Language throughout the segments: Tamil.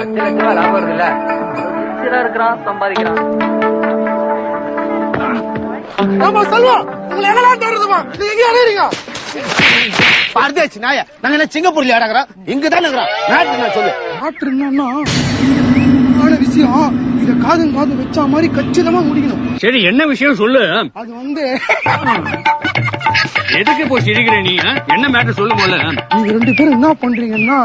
லட்ச லட்சமா லாபம் வருதுல்ல இருக்கிறான் சம்பாதிக்கிறான் ஆமா செல்வம் உங்களை என்னலாம் தருதுமா நீங்க எங்க அலையறீங்க பரதேசி நாய நாங்க என்ன சிங்கப்பூர்ல அடங்குறோம் இங்க தான் இருக்கிறோம் நாட்டு நான் சொல்லு மாற்று என்னன்னா முக்கியமான விஷயம் இத காதும் காது வச்ச மாதிரி கச்சிதமா முடிக்கணும் சரி என்ன விஷயம் சொல்லு அது வந்து எதுக்கு போய் சிரிக்கிற நீ ஆ? என்ன மேட்டர் சொல்லு போல நீங்க ரெண்டு பேரும் என்ன பண்றீங்கன்னா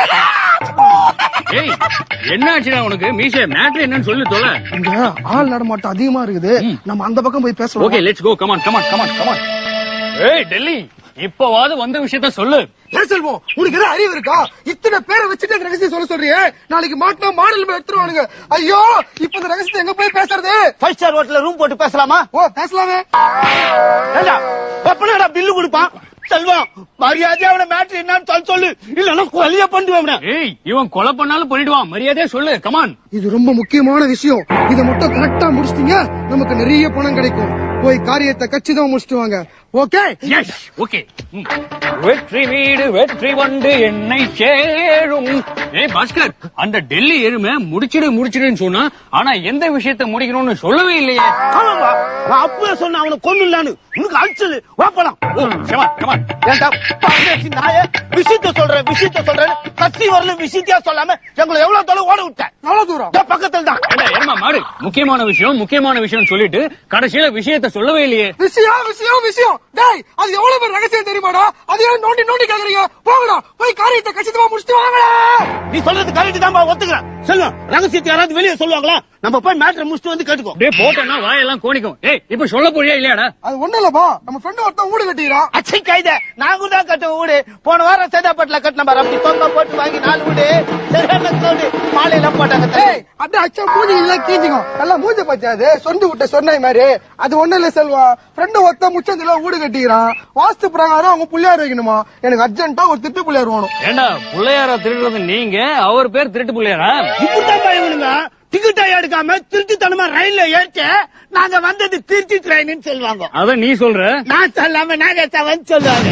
ஏய் என்ன ஆச்சுடா உனக்கு மீச மேட்டர் என்னன்னு சொல்லு தொலை இங்க ஆள் நடமாட்டம் அதிகமா இருக்குது நம்ம அந்த பக்கம் போய் பேசலாம் okay let's go come on come on come on come on ஏய் டெல்லி இப்பவாது வந்த விஷயத்த சொல்லு ஏன் செல்வம் உனக்கு ஏதாவது அறிவு இருக்கா இத்தனை பேரை வச்சுட்டு இந்த ரகசியம் சொல்ல சொல்றியே நாளைக்கு மாட்டினா மாடல் மேல எடுத்துருவானுங்க ஐயோ இப்ப இந்த ரகசியத்தை எங்க போய் பேசுறது ஃபைவ் ஸ்டார் ஹோட்டல்ல ரூம் போட்டு பேசலாமா ஓ பேசலாமே ஏண்டா எப்படா பில்லு கொடுப்பான் செல்வம் மரியாதையா அவன மேட்ரு என்னன்னு சொல்ல சொல்லு இல்லன்னா கொலைய பண்ணுவேன் ஏய் இவன் கொலை பண்ணாலும் பண்ணிடுவான் மரியாதையா சொல்லு கமான் இது ரொம்ப முக்கியமான விஷயம் இத மட்டும் கரெக்டா முடிச்சிட்டீங்க நமக்கு நிறைய பணம் கிடைக்கும் போய் காரியத்தை கச்சிதமா முடிச்சிட்டு வாங்க ஓகே எஸ் ஓகே வெற்றி வீடு வெற்றி வண்டு என்னை சேரும் ஏய் பாஸ்கர் அந்த டெல்லி எருமை முடிச்சிடு முடிச்சிடுன்னு சொன்னா ஆனா எந்த விஷயத்த முடிக்கணும்னு சொல்லவே இல்லையே ஆமாப்பா நான் அப்பவே சொன்னேன் அவனை கொன்னுலான்னு உனக்கு அழிச்சல் வாப்பலாம் கமான் கமான் ஏண்டா பரதேசி நாய விஷயத்த சொல்றேன் விஷயத்த சொல்றேன் கத்தி வரல விஷயத்தையா சொல்லாம எங்களை எவ்வளவு தொலை ஓட விட்டேன் எவ்வளவு தூரம் இதோ பக்கத்துல தான் ஏண்டா, எருமை மாடு முக்கியமான விஷயம் முக்கியமான விஷயம் சொல்லிட்டு கடைசியில விஷயத்த சொல்லவே இல்லையே விஷயம் விஷயம் விஷயம் டேய் அது எவ்வளவு பேர் ரகசியம் தெரியுமாடா அது ஏன் நோண்டி நோண்டி கேக்குறீங்க போங்கடா போய் காரியத்தை கச்சிதமா முடிச்சிட்டு வாங்கடா நீ சொல்றது கரெக்ட் தான் ஒத்துக்கிறேன் சொல்லுங்க ரகசியத்தை யாராவது வெளியே சொல்லுவாங்களா நம்ம போய் மேட்ரை முடிச்சுட்டு வந்து கேட்டுக்கோ அப்படியே போட்டேன்னா வாயெல்லாம் கோணிக்கும் ஏய் இப்ப சொல்ல போறியா இல்லையாடா அது ஒண்ணு இல்லப்பா நம்ம ஃப்ரெண்ட் ஒருத்தன் வீடு கட்டிக்கிறான் அச்சை கைத நாங்க தான் கட்டுவோம் வீடு போன வாரம் சேதாப்பட்டுல கட்டின பாரு அப்படி தொங்க போட்டு வாங்கி நாலு வீடு சரியான சோடு மாலையெல்லாம் போட்டாங்க ஏய் அப்படியே அச்சா மூஞ்சி இல்ல கீஞ்சிக்கும் நல்லா மூஞ்ச பச்சாது சொந்து விட்ட சொன்னாய் மாதிரி அது ஒண்ணு இல்ல செல்வா ஃப்ரெண்டு ஒருத்தன் முச்சந்தில வீடு கட்டிக்கிறான் வாஸ்து பிரகாரம் அவங்க புள்ளியார் வைக்கணுமா எனக்கு அர்ஜென்ட்டா ஒரு திட்டு புள்ளியார் வேணும் ஏண்டா பிள்ளையார திருடுறது நீங்க அவர் பேர் திருட்டு பிள்ளையாரா இப்படிதான் பயமுனுங்க டிக்கெட்டா எடுக்காம திருச்சித்தனமா ரயில்ல ஏற்ற நாங்க வந்தது திருச்சி ட்ரெயின்னு சொல்லுவாங்க அத நீ சொல்ற நான் சொல்லாம நாகேசவன் சொல்லுவாங்க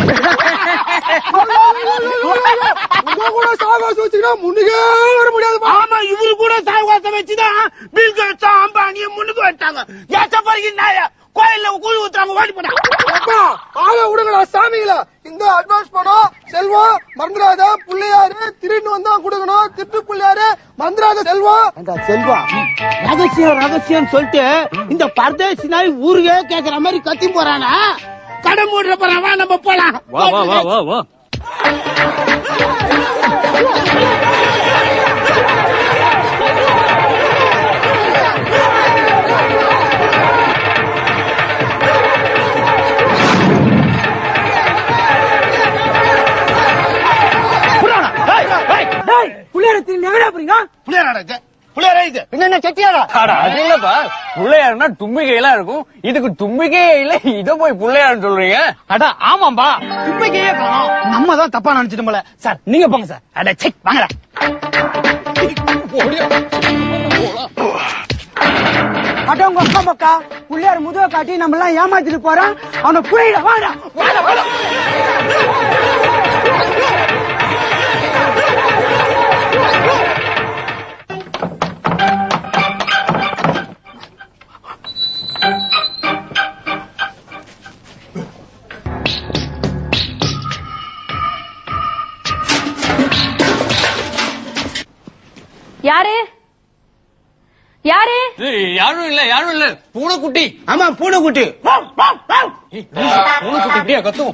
உங்க கூட சாவாசம் வச்சுக்கிட்டா முன்னுக்கே வர முடியாதுப்பா ஆமா இவரு கூட சாவகாசம் வச்சுதான் பில் கேட்ஸும் அம்பானியும் முன்னுக்கு வச்சாங்க ஏச பாருங்க நாய கோயில்ல கூழ் ஊத்துறாங்க ஓடி போனா அப்பா ஆள விடுங்கடா சாமிகளா இந்த அட்வான்ஸ் பணம் செல்வம் மறந்துடாத புள்ளையாரு திருட்டு வந்தா கொடுக்கணும் திட்டு புள்ளையாரு மறந்துடாத செல்வம் செல்வா ரகசியம் ரகசியம் சொல்லிட்டு இந்த பரதேசி நாய் ஊருக்கே கேக்குற மாதிரி கத்தி போறானா கடை மூடுற போறாவா நம்ம போலாம் வா வா வா வா வா புள்ளையாரா இது? புள்ளையாரா இது என்ன செட்டியாரா அட, அது இல்லப்பா பிள்ளையாருன்னா தும்பிக்கையெல்லாம் இருக்கும் இதுக்கு தும்பிக்கையே இல்ல இத போய் பிள்ளையாருன்னு சொல்றீங்க அட ஆமாம்பா தும்பிக்கையே காணோம் நம்ம தான் தப்பா நினைச்சிட்டு போல சார் நீங்க போங்க சார் அட செக் வாங்கடா அட உங்க அக்கா மக்கா புள்ளையார் முதுக காட்டி நம்ம எல்லாம் ஏமாத்திட்டு போறான் அவனை புரியல வாடா வாடா வாடா யாரு யாரு ஏய், யாரும் இல்ல யாரும் இல்ல பூனைக்குட்டி ஆமா பூனைக்குட்டி ஏய், லூசு, பூனைக்குட்டி இப்படியா கத்துவோம்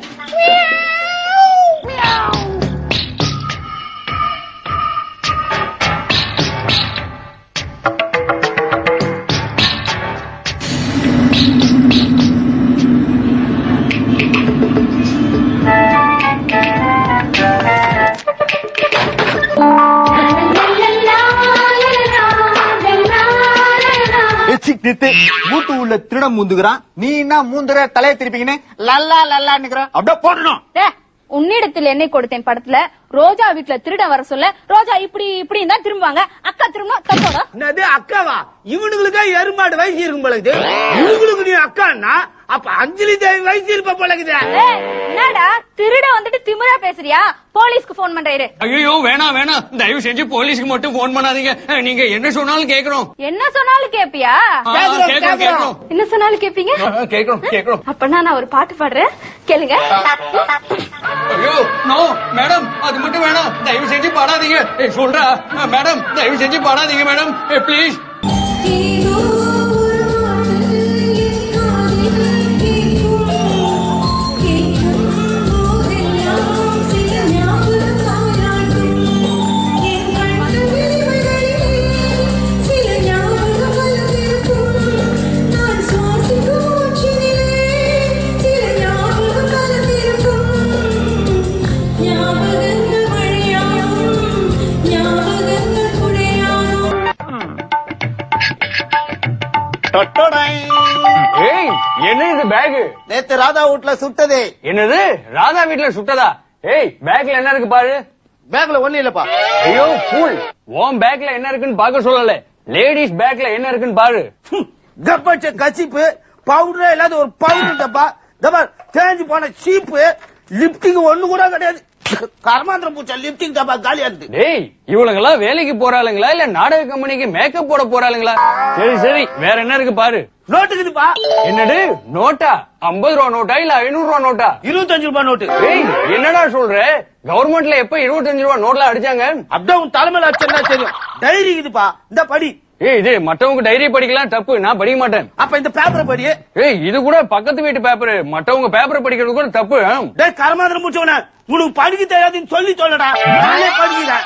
நிறுத்து வீட்டு உள்ள திருடம் மூந்துக்கிறான் நீ என்ன மூந்துற தலையை திருப்பிக்கின்னு லல்லா லல்லான்னுக்குற அப்படியே போடணும் டே, உன்னிடத்தில் என்னை கொடுத்தேன் படத்துல ரோஜா வீட்ல திருட வர சொல்ல ரோஜா இப்படி இப்படி தான் திரும்புவாங்க அக்கா திரும்ப தப்போட என்னது அக்காவா இவனுங்களுக்கா எருமாடு வயசு இருக்கும் போல இருக்குது இவங்களுக்கு நீ அக்கான்னா அப்ப அஞ்சலி தேவி வயசு இருப்ப போல இருக்குது ஏய், என்னடா திருட வந்துட்டு திமிரா பேசுறியா போலீஸ்க்கு போன் பண்றாரு ஐயோ வேணாம் வேணாம் தயவு செஞ்சு போலீஸ்க்கு மட்டும் போன் பண்ணாதீங்க நீங்க என்ன சொன்னாலும் கேக்குறோம் என்ன சொன்னாலும் கேப்பியா ஆ, கேக்குறோம், கேக்குறோம் கேக்குறோம் என்ன சொன்னாலும் கேப்பீங்க ஆ, கேக்குறோம் கேக்குறோம் அப்பனா நான் ஒரு பாட்டு பாடுறேன் கேளுங்க ஐயோ நோ மேடம் அது மட்டும் வேணாம் தயவு செஞ்சு பாடாதீங்க ஏய், சொல்றா ஆ, மேடம் தயவு செஞ்சு பாடாதீங்க மேடம் ப்ளீஸ் ஏதோ ஒரு பாட்டு என் காதில் கேட்கும். கேட்கும் போதெல்லாம் சில ஞாபகம் தாளாட்டும். என் கண்கள் விழிகளிலே சில ஞாபகம் கலந்திருக்கும். நான் சுவாசிக்கும் மூச்சினிலே சில ஞாபகம் கலந்திருக்கும். ஞாபகங்கள் மழையாகும் ஞாபகங்கள் குடையாகும் ஏய் என்ன இது பேக் நேத்து ராதா வீட்ல சுட்டதே என்னது ராதா வீட்ல சுட்டதா ஏய் பேக்ல என்ன இருக்கு பாரு பேக்ல ஒண்ணு இல்லப்பா ஐயோ ஃபூல் உன் பேக்ல என்ன இருக்குன்னு பார்க்க சொல்லல லேடிஸ் பேக்ல என்ன இருக்குன்னு பாரு கப்பச்ச கசிப்பு பவுடர் இல்லாத ஒரு பவுடர் டப்பா டப்பா தேஞ்சு போன சீப்பு லிப்டிக் ஒண்ணு கூட கிடையாது கர்மாந்திரம் பூச்சா லிப்டிக் டப்பா காலியா இருக்கு டேய் இவளுங்கெல்லாம் வேலைக்கு போறாளுங்களா இல்ல நாடக கம்பெனிக்கு மேக்கப் போட போறாளுங்களா சரி சரி வேற என்ன இருக்கு பாரு நோட்டுக்குதுப்பா என்னது நோட்டா ஐம்பது ரூபா நோட்டா இல்ல ஐநூறு ரூபா நோட்டா இருபத்தஞ்சு ரூபாய் நோட்டு ஏய் என்னடா சொல்ற கவர்மெண்ட்ல எப்ப இருபத்தஞ்சு ரூபா நோட்ல அடிச்சாங்க அப்படியே உன் தலைமையில அடிச்சா தெரியும் டைரி இதுப்பா இந்த படி ஏய் இது மத்தவங்க டைரி படிக்கலாம் தப்பு நான் படிக்க மாட்டேன் அப்ப இந்த பேப்பரை படி ஏய் இது கூட பக்கத்து வீட்டு பேப்பர் மத்தவங்க பேப்பர் படிக்கிறது கூட தப்பு ஆ? டேய் கர்மாந்திரம் பூச்சவன உனக்கு படிக்க தெரியாதுன்னு சொல்லி சொல்லடா நானே படிக்கிறேன்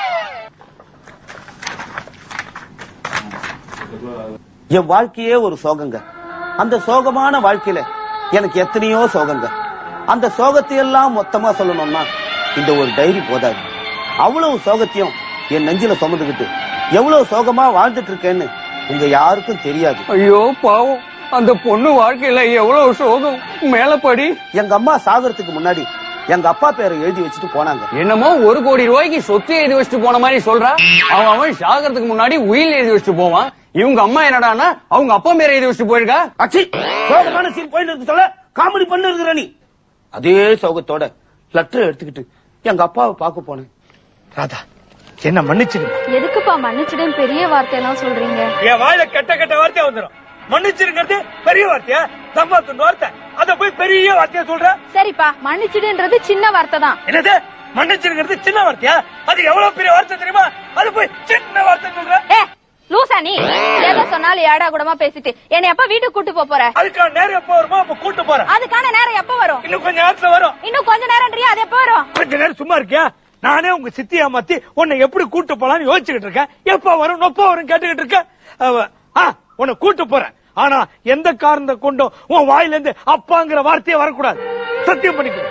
என் வாழ்க்கையே ஒரு சோகங்க அந்த சோகமான வாழ்க்கையில எனக்கு எத்தனையோ சோகங்க அந்த சோகத்தை எல்லாம் மொத்தமா சொல்லணும்னா இந்த ஒரு டைரி போதாது அவ்வளவு சோகத்தையும் என் நெஞ்சில சுமந்துக்கிட்டு எவ்வளவு சோகமா வாழ்ந்துட்டு இருக்கேன்னு உங்க யாருக்கும் தெரியாது ஐயோ பாவம் அந்த பொண்ணு வாழ்க்கையில எவ்வளவு சோகம் மேல படி எங்க அம்மா சாகறதுக்கு முன்னாடி எங்க அப்பா பேரை எழுதி வச்சுட்டு போனாங்க என்னமோ ஒரு கோடி ரூபாய்க்கு சொத்து எழுதி வச்சுட்டு போன மாதிரி சொல்றா அவன் அவன் சாகறதுக்கு முன்னாடி உயில் எழுதி வச்சுட்டு போவான் இவங்க அம்மா என்னடான்னா அவங்க அப்பா மேல எழுதி வச்சுட்டு போயிருக்கா அச்சி சோகமான சீன் போயிட்டு இருக்கு சொல்ல காமெடி பண்ணு இருக்கிற நீ அதே சோகத்தோட லெட்டர் எடுத்துக்கிட்டு எங்க அப்பாவை பார்க்க போனேன் ராதா என்ன மன்னிச்சிடுங்க எதுக்குப்பா மன்னிச்சிடும் பெரிய வார்த்தையெல்லாம் சொல்றீங்க என் வாயில கெட்ட கெட்ட வார்த்தை வந்துடும் மன்னிச்சிருங்கிறது பெரிய வார்த்தையா தம்பா துண்டு வார்த்தை அத போய் பெரிய வார்த்தையா சொல்ற சரிப்பா மன்னிச்சிடுன்றது சின்ன வார்த்தை தான் என்னது மன்னிச்சிருங்கிறது சின்ன வார்த்தையா அது எவ்வளவு பெரிய வார்த்தை தெரியுமா அது போய் சின்ன வார்த்தை சொல்ற ஏ லூசா நீ ஏதோ சொன்னாலும் ஏடா கூடமா பேசிட்டு என்னை எப்ப வீட்டுக்கு கூட்டு போப் போற அதுக்கான நேரம் எப்ப வருமோ அப்ப கூட்டு போறேன் அதுக்கான நேரம் எப்ப வரும் இன்னும் கொஞ்ச நேரத்துல வரும் இன்னும் கொஞ்ச நேரம்ன்றியா அது எப்ப வரும் கொஞ்ச நேரம் சும்மா இருக்கியா நானே உங்க சித்தி ஏமாத்தி உன்னை எப்படி கூட்டு போலாம்னு யோசிச்சுக்கிட்டு இருக்கேன் எப்ப வரும் நொப்ப வரும் கேட்டுக்கிட்டு இருக்கேன் அவ- ஆ, உன்னை கூட்டு போறேன் ஆனா எந்த காரணத்தை கொண்டும் உன் வாயில இருந்து அப்பாங்கிற வார்த்தையே வரக்கூடாது சத்தியம் பண்ணிக்கோ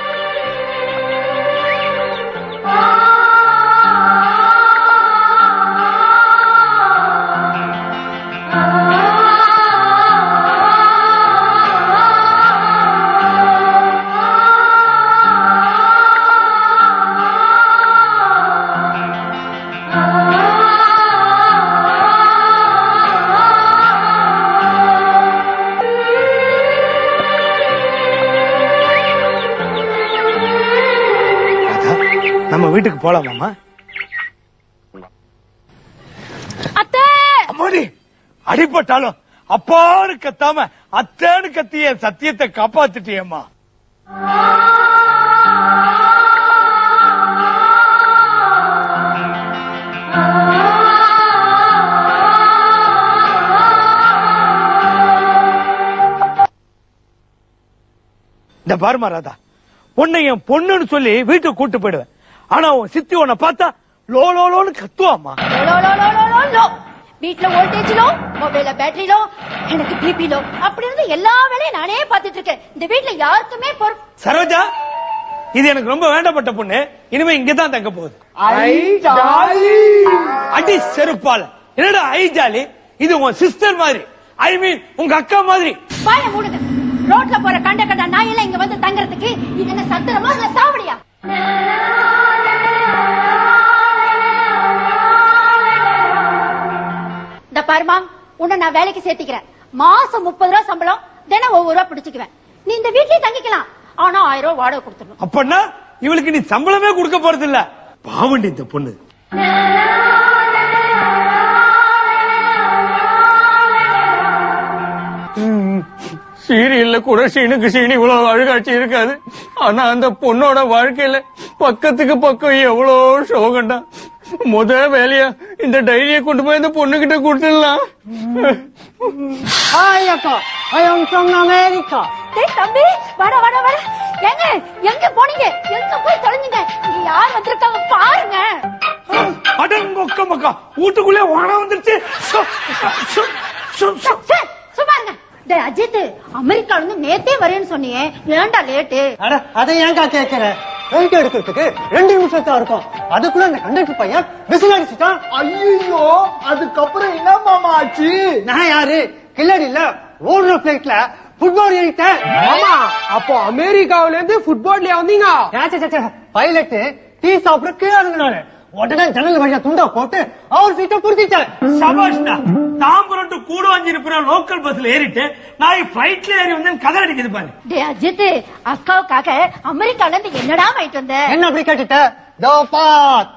நம்ம வீட்டுக்கு போலாமாமா அத்தை அம்மாடி அடிபட்டாலும் அப்பான்னு கத்தாம அத்தேன்னு கத்தி என் சத்தியத்தை காப்பாத்திட்டியம்மா இந்த பாருமா ராதா உன்னை என் பொண்ணுன்னு சொல்லி வீட்டுக்கு கூட்டு போயிடுவேன் ஆனா உன் சித்தி உன்னை பார்த்தா லோ லோ லோன்னு கத்துவாம்மா low, low, low, low, low, low. வீட்ல வோல்டேஜ் லோ மொபைல்ல பேட்டரி லோ எனக்கு பிபி லோ அப்படி இருந்து எல்லா வேலையும் நானே பாத்துட்டு இருக்கேன் இந்த வீட்ல யாருக்குமே பொறுப்பு சரோஜா இது எனக்கு ரொம்ப வேண்டப்பட்ட பொண்ணு இனிமே இங்கதான் தங்க போகுது அடி செருப்பால என்னடா ஐ ஜாலி இது உன் சிஸ்டர் மாதிரி ஐ மீன் உங்க அக்கா மாதிரி வாய மூடுங்க ரோட்ல போற கண்ட கண்ட நாயெல்லாம் இங்க வந்து தங்கறதுக்கு இது என்ன சத்திரமா இல்ல சாவடியா பாருமா உன்னை நான் வேலைக்கு சேர்த்திக்கிறேன் மாசம் முப்பது ரூபா சம்பளம் தினம் ஒவ்வொரு ரூபா பிடிச்சுக்குவேன் நீ இந்த வீட்லயே தங்கிக்கலாம் ஆனா ஆயிரம் ரூபாய் வாடகை கொடுத்துடணும் அப்பன்னா இவளுக்கு நீ சம்பளமே கொடுக்க போறது இல்ல பாவண்டி இந்த பொண்ணு சீரியல்ல கூட சீனுக்கு சீனி இவ்வளவு அழுகாட்சி இருக்காது ஆனா அந்த பொண்ணோட வாழ்க்கையில பக்கத்துக்கு பக்கம் எவ்வளவு சோகண்டா முத வேலையா இந்த டைரியை கொண்டு போய் இந்த பொண்ணு கிட்ட கொடுத்துடலாம் ஹாய் அக்கா ஐ அம் ஃப்ரம் அமெரிக்கா டேய் தம்பி வாடா வாடா வாடா எங்க எங்க போனீங்க எங்க போய் தொலைஞ்சீங்க இங்க யார் வந்திருக்காங்க பாருங்க அடங்கொக்க மக்கா வீட்டுக்குள்ளே வாழ வந்துருச்சு சு, சு, சு, சு. சே, சும்மா இருங்க டேய் அஜித் அமெரிக்கால இருந்து நேத்தே வரேன்னு சொன்னியே ஏன்டா லேட்டு அட அதை ஏன்க்கா கேக்குற வெயிட் எடுக்கிறதுக்கு ரெண்டு நிமிஷம் தான் இருக்கும் அதுக்குள்ள அந்த கண்டக்டர் பையன் விசில் அடிச்சுட்டான் ஐயோ அதுக்கப்புறம் என்ன மாமா ஆச்சு நான் யாரு கில்லாடி இல்ல ஓடுற பிளைட்ல ஃபுட்பால் ஏறிட்டேன் மாமா அப்போ அமெரிக்காவில இருந்து ஃபுட்பால்ல வந்தீங்க பைலட் டீ சாப்பிட கீழே இறங்கினாரு உடனே ஜன்னல் வழியா துண்டா போட்டு அவர் சீட்டை புடிச்சிட்டேன் சபாஷ்டா தாம்பரம் டு கூடுவாஞ்சி இருக்கிற லோக்கல் பஸ்ல ஏறிட்டு நான் பிளைட்ல ஏறி வந்து கதை அடிக்குது பாரு டேய் அஜித் அக்காவுக்காக அமெரிக்கால இருந்து என்னடா வாங்கிட்டு வந்த என்ன அப்படி கேட்டுட்ட தோ பாத்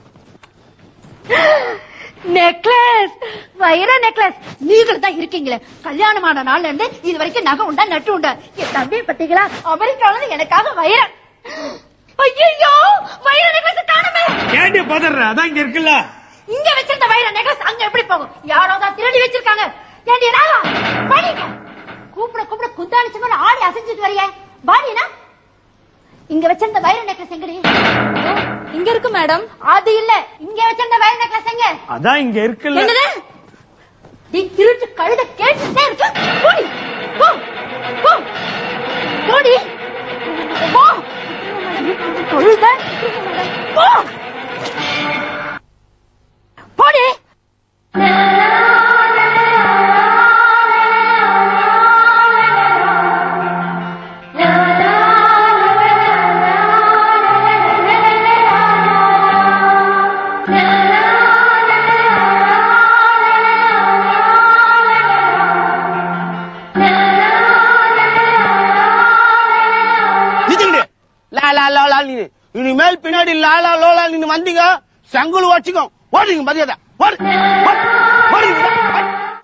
நெக்லஸ் வைர நெக்லஸ் நீங்களும் தான் இருக்கீங்களே கல்யாணமான நாள்ல இருந்து இது வரைக்கும் நகை உண்டா நட்டு உண்டா என் தம்பியை பத்தீங்களா அமெரிக்கால இருந்து எனக்காக வைர ஐயோ வைர நெக்லஸ் காணுமே ஏண்டி பதற அதான் இங்க இருக்குல்ல இங்க வச்சிருந்த வைர நெக்லஸ் அங்க எப்படி போகும் யாரோ தான் திருடி வச்சிருக்காங்க ஏண்டி நாளா பாடிங்க கூப்பிட கூப்பிட குந்தாணிச்சு மேல ஆடி அசைஞ்சிட்டு வரைய பாடினா இங்க வச்சிருந்த வைர நெக்லஸ் எங்கடி இங்க இருக்கு மேடம் அது இல்ல இங்க வச்சிருந்த வைர நெக்லஸ் எங்க அதான் இங்க இருக்குல்ல என்னது நீ திருட்டு கழுத கேட்டுட்டே இருக்க போடி போ போ போடி போ கழுத போ போடி இதுங்க லா லா லா லா நீ இனிமேல் பின்னாடி லாலா லோலா நீங்க வந்தீங்க சங்குல் வச்சுக்கோ ஓடுங்க மரியாதை ஓடு ஓடு, ஓடுங்க ஓடு.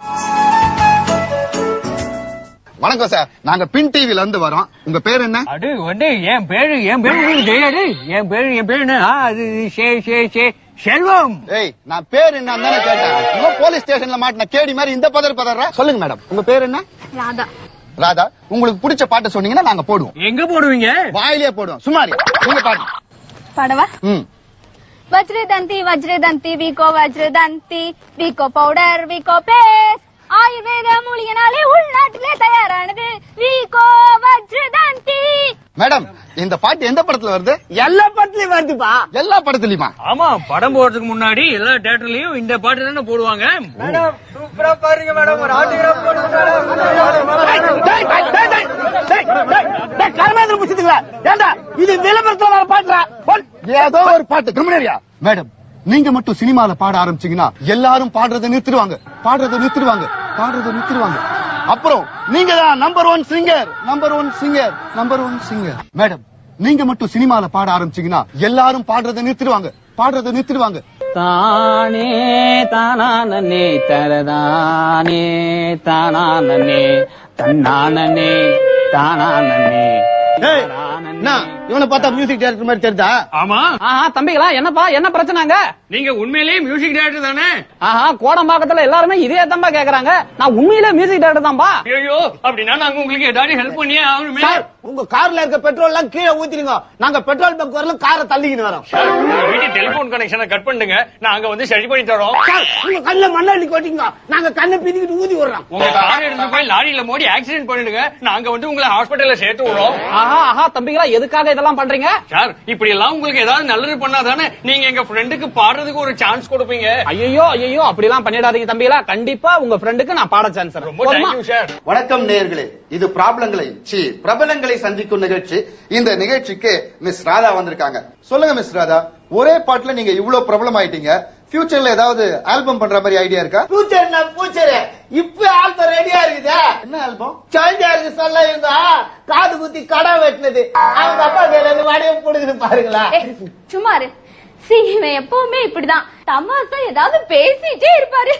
வணக்கம் சார் நாங்க பின் டிவில இருந்து வரோம் உங்க பேர் என்ன அது வந்து என் பேரு என் பேரு உங்களுக்கு தெரியாது என் பேரு என் பேரு என்ன? ஆ, அது சே சே சே செல்வம் ஏய் நான் பேர் என்ன தானே கேட்டேன் உங்க போலீஸ் ஸ்டேஷன்ல மாட்டின கேடி மாதிரி இந்த பதர் பதற சொல்லுங்க மேடம் உங்க பேர் என்ன ராதா ராதா உங்களுக்கு பிடிச்ச பாட்டை சொன்னீங்கன்னா நாங்க போடுவோம் எங்க போடுவீங்க வாயிலே போடுவோம் சுமாரி நீங்க பாடுங்க பாடவா ம் வஜ்ரதந்தி வஜ்ரதந்தி விகோ வஜ்ரதந்தி விகோ பவுடர் விகோ பேஸ்ட் ஆயுர்வேத மூலிகைனாலே உள்நாட்டிலே தயாரானது விகோ வஜ்ரதந்தி மேடம் இந்த பாட்டு எந்த படத்துல வருது எல்லா படத்துலயும் வருதுப்பா எல்லா படத்துலயுமா ஆமா படம் போடுறதுக்கு முன்னாடி எல்லா தேட்டர்லயும் இந்த பாட்டு தானே போடுவாங்க சூப்பரா பாருங்க மேடம் ஒரு ஆட்டோகிராஃப் போடுங்க டேய், டேய், டேய், டேய், டேய், டேய், டேய், கருமேந்திர புடிச்சுதுங்களா ஏண்டா இது விளம்பரத்துல வர பாட்டுறா போல். ஏதோ ஒரு பாட்டு கம்முனரியா மேடம் நீங்க மட்டும் சினிமால பாட ஆரம்பிச்சீங்கன்னா எல்லாரும் பாடுறதை நிறுத்துருவாங்க பாடுறதை நிறுத்துருவாங்க பாடுறதை நிறுத்துருவாங்க அப்புறம் நீங்க தான் number one singer number one singer number one singer madam நீங்க மட்டும் சினிமால பாட ஆரம்பிச்சீங்கன்னா எல்லாரும் பாடுறதை நிறுத்துருவாங்க பாடுறதை நிறுத்துருவாங்க தானே தானானே தரதானே தானானே தன்னானே தானானே ஏய், என்ன இவனை பார்த்தா மியூசிக் டைரக்டர் மாதிரி தெரியுதா ஆமா ஆஹா தம்பிகளா என்னப்பா என்ன பிரச்சனைங்க நீங்க உண்மையிலேயே மியூசிக் டைரக்டர் தானே ஆஹா கோடம்பாக்கத்துல எல்லாருமே இதே தான்பா கேக்குறாங்க நான் உண்மையிலே மியூசிக் டைரக்டர் தான்பா ஐயோ அப்படின்னா நாங்க உங்களுக்கு ஏதாவது ஹெல்ப் பண்ணியே ஆகணுமே சார் உங்க கார்ல இருக்க பெட்ரோல் எல்லாம் கீழே ஊத்திடுங்க நாங்க பெட்ரோல் பங்க் வரல காரை தள்ளிக்கின்னு வரோம் சார், உங்க வீட்டு டெலிபோன் கனெக்ஷனை கட் பண்ணுங்க நாங்க வந்து சரி பண்ணி தரோம் சார் உங்க கண்ணுல மண்ணள்ளி கொட்டிங்க நாங்க கண்ணை பிதிக்கிட்டு ஊதி விடுறோம் உங்க கார் எடுத்து போய் லாரியில மோடி ஆக்சிடென்ட் பண்ணிடுங்க நாங்க வந்து உங்களை ஹாஸ்பிட்டல்ல சேர்த்து விடுறோம் ஆஹா ஆஹா தம்பிகளா எதுக்காக இதெல்லாம் பண்றீங்க சார் இப்படி எல்லாம் உங்களுக்கு ஏதாவது நல்லது பண்ணாதானே நீங்க எங்க ஃப்ரெண்டுக்கு பாடுறதுக்கு ஒரு சான்ஸ் கொடுப்பீங்க ஐயோ ஐயோ அப்படி எல்லாம் பண்ணிடாதீங்க தம்பிகளா கண்டிப்பா உங்க ஃப்ரெண்டுக்கு நான் பாட சான்ஸ் ரொம்ப தேங்க்யூ சார் வணக்கம் நேயர்களே இது பிராப்ளங்களை சி பிரபலங்களை சந்திக்கும் நிகழ்ச்சி இந்த நிகழ்ச்சிக்கு மிஸ் ராதா வந்திருக்காங்க சொல்லுங்க மிஸ் ராதா ஒரே பாட்டுல நீங்க இவ்வளவு பிரபலம் ஆயிட்டீங்க ஃபியூச்சர்ல ஏதாவது ஆல்பம் பண்ற மாதிரி ஐடியா இருக்கா பூச்சர் நான் பூச்சர் இப்ப ஆல்பம் ரெடியா இருக்குதா என்ன ஆல்பம் சைல்டாருக்கு சொல்ல இருந்தா காது குத்தி கடை வெட்டினது அவங்க அப்பா கையில இருந்து வடையை போடுக்குது பாருங்களா ஏய், சும்மா இரு சி இவன் எப்பவுமே இப்படிதான் தமாசா ஏதாவது பேசிட்டே இருப்பாரு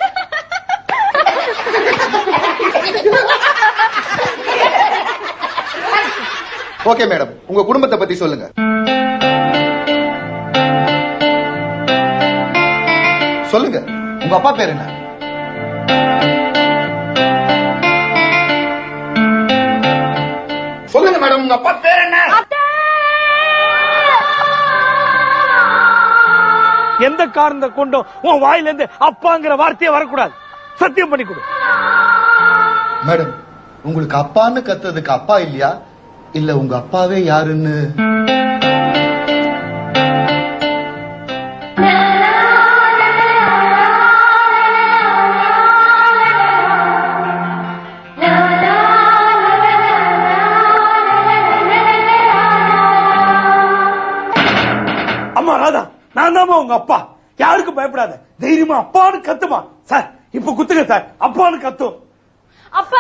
ஓகே மேடம் உங்க குடும்பத்தை பத்தி சொல்லுங்க சொல்லுங்க உங்க அப்பா பேர் என்ன சொல்லுங்க மேடம் உங்க அப்பா பேர் என்ன எந்த காரணத்தை கொண்டும் உன் வாயில இருந்து அப்பாங்கிற வார்த்தையே வரக்கூடாது சத்தியம் பண்ணி கொடு மேடம் உங்களுக்கு அப்பான்னு கத்துறதுக்கு அப்பா இல்லையா இல்ல உங்க அப்பாவே யாருன்னு அம்மா ராதா நான் தாம்மா உங்க அப்பா யாருக்கு பயப்படாத தைரியமா அப்பான்னு கத்துமா சார் இப்ப குத்துங்க சார் அப்பான்னு கத்தும் அப்பா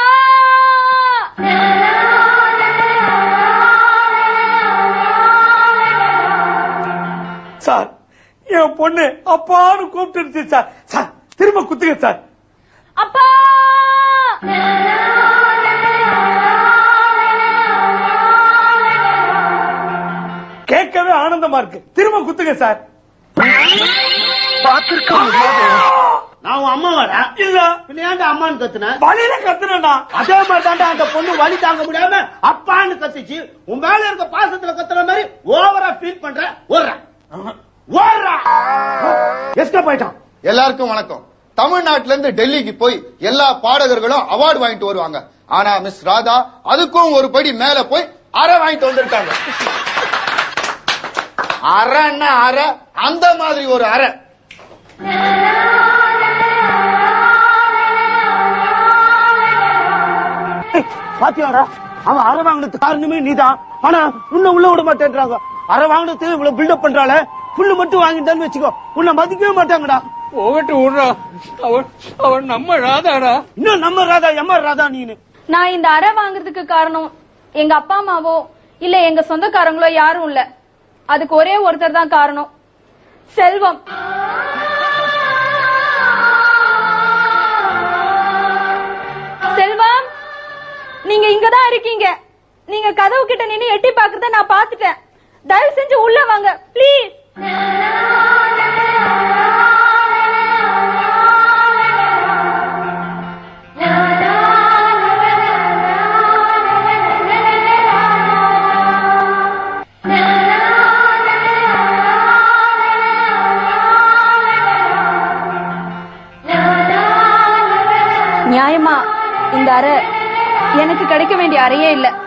சார் என் பொண்ணு அப்பான்னு கூப்பிட்டு சார் சார் திரும்ப குத்துங்க சார் அப்பா கேட்கவே ஆனந்தமா இருக்கு திரும்ப குத்துங்க சார் நான் உன் அம்மா வரா இல்ல பின்ன ஏன்டா அம்மான்னு கத்துன வழியில கத்துனா அதே மாதிரி தாண்டா அந்த பொண்ணு வலி தாங்க முடியாம அப்பான்னு கத்துச்சு உன் மேல இருக்க பாசத்துல கத்துற மாதிரி ஓவரா ஃபீல் பண்ற ஓடுறா ஓடுறா எஸ்கேப் ஆயிட்டான் எல்லாருக்கும் வணக்கம் தமிழ்நாட்டுல இருந்து டெல்லிக்கு போய் எல்லா பாடகர்களும் அவார்டு வாங்கிட்டு வருவாங்க ஆனா மிஸ் ராதா அதுக்கும் ஒரு படி மேல போய் அரை வாங்கிட்டு வந்திருக்காங்க அரைன்னா அரை அந்த மாதிரி ஒரு அரை பாத்தியாடா அவன் அரை வாங்கினது காரணமே நீதான் ஆனா உன்னை உள்ள விட மாட்டேன்றாங்க அரை வாங்கினதுக்கு இவ்வளவு பில்டப் பண்றாள புல்லு மட்டும் வாங்கிட்டான்னு வச்சுக்கோ உன்னை மதிக்கவே மாட்டாங்கடா போகட்டு விடுறா அவன் அவன் நம்ம ராதாடா இன்னும் நம்ம ராதா எம்ம ராதா நீனு நான் இந்த அறை வாங்குறதுக்கு காரணம் எங்க அப்பா அம்மாவோ இல்ல எங்க சொந்தக்காரங்களோ யாரும் இல்ல அதுக்கு ஒரே ஒருத்தர் தான் காரணம் செல்வம் செல்வம் நீங்க இங்கதான் இருக்கீங்க நீங்க கதவு கிட்ட நின்னு எட்டி பாக்குறத நான் பாத்துட்டேன் தயவு செஞ்சு உள்ள வாங்க ப்ளீஸ் நியாயமா இந்த அறை எனக்கு கிடைக்க வேண்டிய அறையே இல்ல